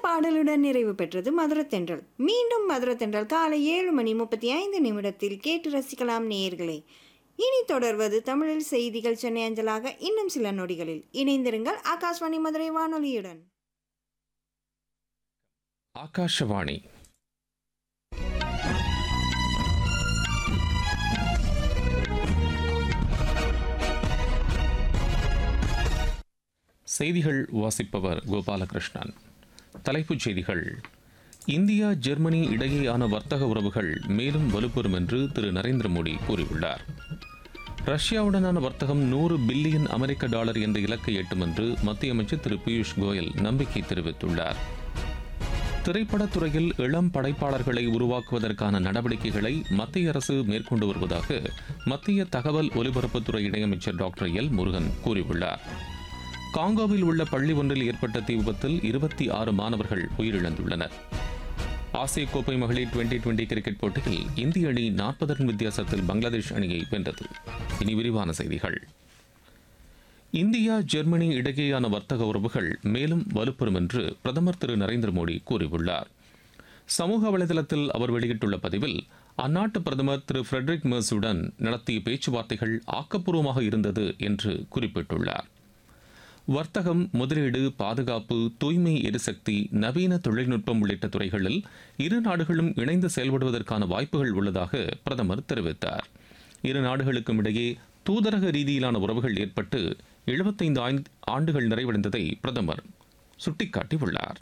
பாடலுடன் நிறைவு பெற்றது மதுரத்தென்றல் மீண்டும் மதுரத்தென்றல் காலை ஏழு மணி முப்பத்தி ஐந்து நிமிடத்தில் கேட்டு ரசிக்கலாம் நேயர்களே இனி தொடர்வது தமிழில் செய்திகள் சென்னை அஞ்சலாக இன்னும் சில நொடிகளில் இணைந்திருங்கள் ஆகாஷ்வாணி மதுரை வானொலியுடன் ஆகாஷவாணி செய்திகள் வாசிப்பவர் கோபாலகிருஷ்ணன் தலைப்புச் செய்திகள் இந்தியா ஜெர்மனி இடையேயான வர்த்தக உறவுகள் மேலும் வலுப்பெறும் என்று திரு நரேந்திர மோடி கூறியுள்ளார் ரஷ்யாவுடனான வர்த்தகம் நூறு பில்லியன் அமெரிக்க டாலர் என்ற இலக்கை எட்டும் என்று மத்திய அமைச்சர் திரு பியூஷ் கோயல் நம்பிக்கை தெரிவித்துள்ளார் திரைப்படத்துறையில் இளம் படைப்பாளர்களை உருவாக்குவதற்கான நடவடிக்கைகளை மத்திய அரசு மேற்கொண்டு வருவதாக மத்திய தகவல் ஒலிபரப்புத்துறை இணையமைச்சர் டாக்டர் எல் முருகன் கூறியுள்ளார் காங்கோவில் உள்ள பள்ளி ஒன்றில் ஏற்பட்ட தீ விபத்தில் இருபத்தி ஆறு மாணவர்கள் உயிரிழந்துள்ளனர் ஆசிய கோப்பை மகளிர் டுவெண்டி டுவெண்டி கிரிக்கெட் போட்டியில் இந்திய அணி நாற்பது ரன் வித்தியாசத்தில் பங்களாதேஷ் அணியை வென்றது இனி விரிவான செய்திகள் இந்தியா ஜெர்மனி இடையேயான வர்த்தக உறவுகள் மேலும் வலுப்பெறும் என்று பிரதமர் திரு நரேந்திர மோடி கூறியுள்ளார் சமூக வலைதளத்தில் அவர் வெளியிட்டுள்ள பதிவில் அந்நாட்டு பிரதமர் திரு ஃபிரெட்ரிக் மெர்ஸுடன் நடத்திய பேச்சுவார்த்தைகள் ஆக்கப்பூர்வமாக இருந்தது என்று குறிப்பிட்டுள்ளார் வர்த்தகம் முதலீடு பாதுகாப்பு தூய்மை எரிசக்தி நவீன தொழில்நுட்பம் உள்ளிட்ட துறைகளில் இரு நாடுகளும் இணைந்து செயல்படுவதற்கான வாய்ப்புகள் உள்ளதாக பிரதமர் தெரிவித்தார் இரு நாடுகளுக்கும் இடையே தூதரக ரீதியிலான உறவுகள் ஏற்பட்டு எழுபத்தைந்து ஆண்டுகள் நிறைவடைந்ததை பிரதமர் சுட்டிக்காட்டியுள்ளார்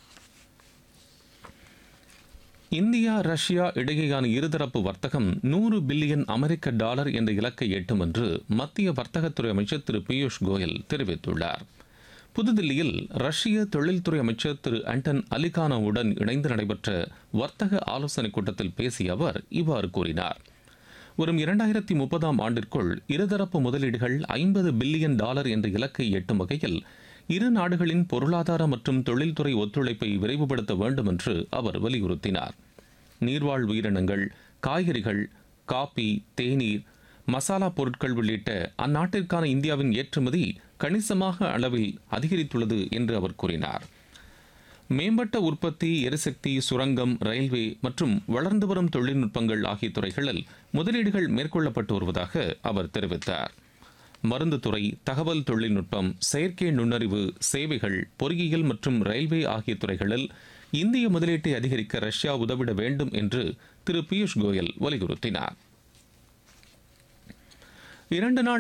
இந்தியா ரஷ்யா இடையேயான இருதரப்பு வர்த்தகம் நூறு பில்லியன் அமெரிக்க டாலர் என்ற இலக்கை எட்டும் என்று மத்திய வர்த்தகத்துறை அமைச்சர் திரு பியூஷ் கோயல் தெரிவித்துள்ளார் புதுதில்லியில் ரஷ்ய தொழில்துறை அமைச்சர் திரு ஆண்டன் அலிகானோவுடன் இணைந்து நடைபெற்ற வர்த்தக ஆலோசனைக் கூட்டத்தில் பேசிய அவர் இவ்வாறு கூறினார் வரும் இரண்டாயிரத்தி முப்பதாம் ஆண்டிற்குள் இருதரப்பு முதலீடுகள் ஐம்பது பில்லியன் டாலர் என்ற இலக்கை எட்டும் வகையில் இரு நாடுகளின் பொருளாதார மற்றும் தொழில்துறை ஒத்துழைப்பை விரைவுபடுத்த வேண்டும் என்று அவர் வலியுறுத்தினார் நீர்வாழ் உயிரினங்கள் காய்கறிகள் காபி தேநீர் மசாலா பொருட்கள் உள்ளிட்ட அந்நாட்டிற்கான இந்தியாவின் ஏற்றுமதி கணிசமாக அளவில் அதிகரித்துள்ளது என்று அவர் கூறினார் மேம்பட்ட உற்பத்தி எரிசக்தி சுரங்கம் ரயில்வே மற்றும் வளர்ந்து வரும் தொழில்நுட்பங்கள் ஆகிய துறைகளில் முதலீடுகள் மேற்கொள்ளப்பட்டு வருவதாக அவர் தெரிவித்தார் மருந்து துறை தகவல் தொழில்நுட்பம் செயற்கை நுண்ணறிவு சேவைகள் பொறியியல் மற்றும் ரயில்வே ஆகிய துறைகளில் இந்திய முதலீட்டை அதிகரிக்க ரஷ்யா உதவிட வேண்டும் என்று திரு பியூஷ் கோயல் வலியுறுத்தினார் இரண்டு நாள்